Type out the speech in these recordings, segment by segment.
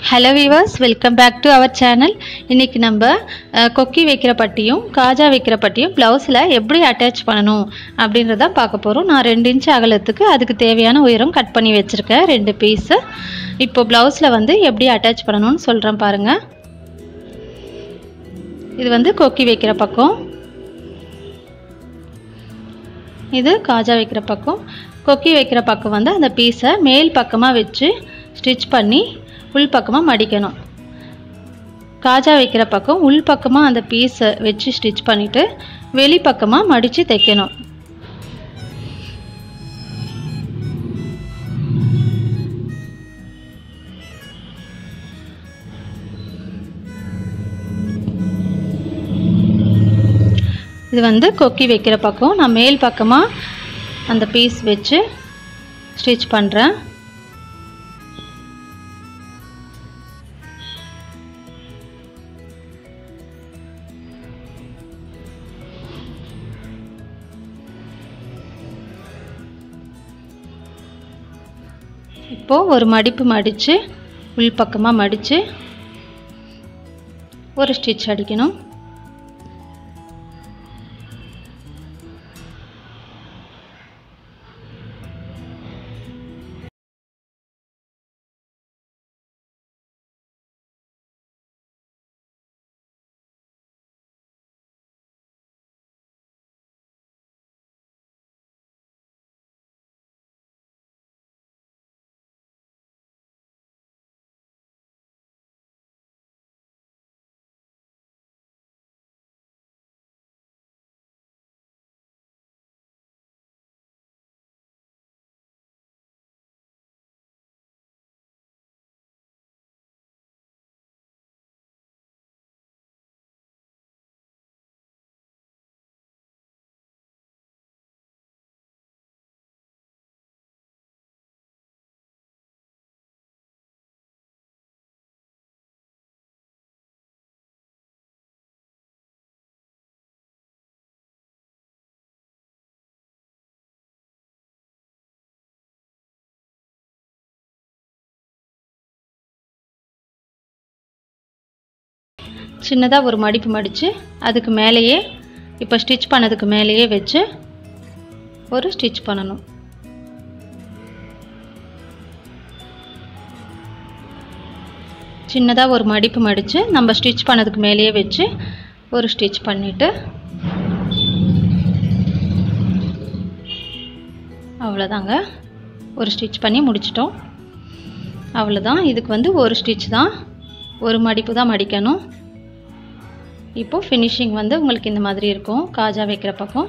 hello viewers welcome back to our channel இன்றைக்கி நம்ம அஹ், கொக்கி வைக்கிற பட்டியும் காஜா வைக்கிற பட்டியும் ப்ளவுஸில் எப்படி அட்டாச் பண்ணணும் அப்படின்றத பார்க்க போகிறோம் நான் ரெண்டு இன்ச் அகலத்துக்கு அதுக்கு தேவையான உயரம் கட் பண்ணி வச்சுருக்கேன் ரெண்டு பீஸு இப்போ ப்ளவுஸில் வந்து எப்படி அட்டாச் பண்ணணும்னு சொல்கிறேன் பாருங்கள் இது வந்து கொக்கி வைக்கிற பக்கம் இது காஜா வைக்கிற பக்கம் கொக்கி வைக்கிற பக்கம் வந்து அந்த பீஸை மேல் பக்கமாக வச்சு ஸ்டிச் பண்ணி உள் பக்கமாக மடிக்கணும் காஜா வைக்கிற பக்கம் உள் பக்கமாக அந்த பீஸை வச்சு ஸ்டிச் பண்ணிவிட்டு வெளி பக்கமாக மடித்து தைக்கணும் இது வந்து கொக்கி வைக்கிற பக்கம் நான் மேல் பக்கமாக அந்த பீஸ் வச்சு ஸ்டிச் பண்ணுறேன் இப்போது ஒரு மடிப்பு மடித்து உள் பக்கமாக மடித்து ஒரு ஸ்டிச் அடிக்கணும் சின்னதாக ஒரு மடிப்பு மடித்து அதுக்கு மேலேயே இப்போ ஸ்டிச் பண்ணதுக்கு மேலேயே வச்சு ஒரு ஸ்டிச் பண்ணணும் சின்னதாக ஒரு மடிப்பு மடித்து நம்ம ஸ்டிச் பண்ணதுக்கு மேலேயே வச்சு ஒரு ஸ்டிச் பண்ணிவிட்டு அவ்வளோதாங்க ஒரு ஸ்டிச் பண்ணி முடிச்சிட்டோம் அவ்வளோதான் இதுக்கு வந்து ஒரு ஸ்டிச் தான் ஒரு மடிப்பு தான் மடிக்கணும் இப்போ ஃபினிஷிங் வந்து உங்களுக்கு இந்த மாதிரி இருக்கும் காஜா வைக்கிற பக்கம்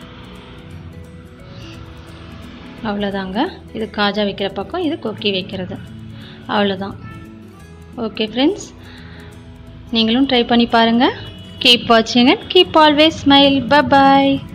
அவ்வளோதாங்க இது காஜா வைக்கிற பக்கம் இது கொக்கி வைக்கிறது அவ்வளோதான் ஓகே ஃப்ரெண்ட்ஸ் நீங்களும் ட்ரை பண்ணி பாருங்கள் கீப் வாட்சிங் and keep always smile bye bye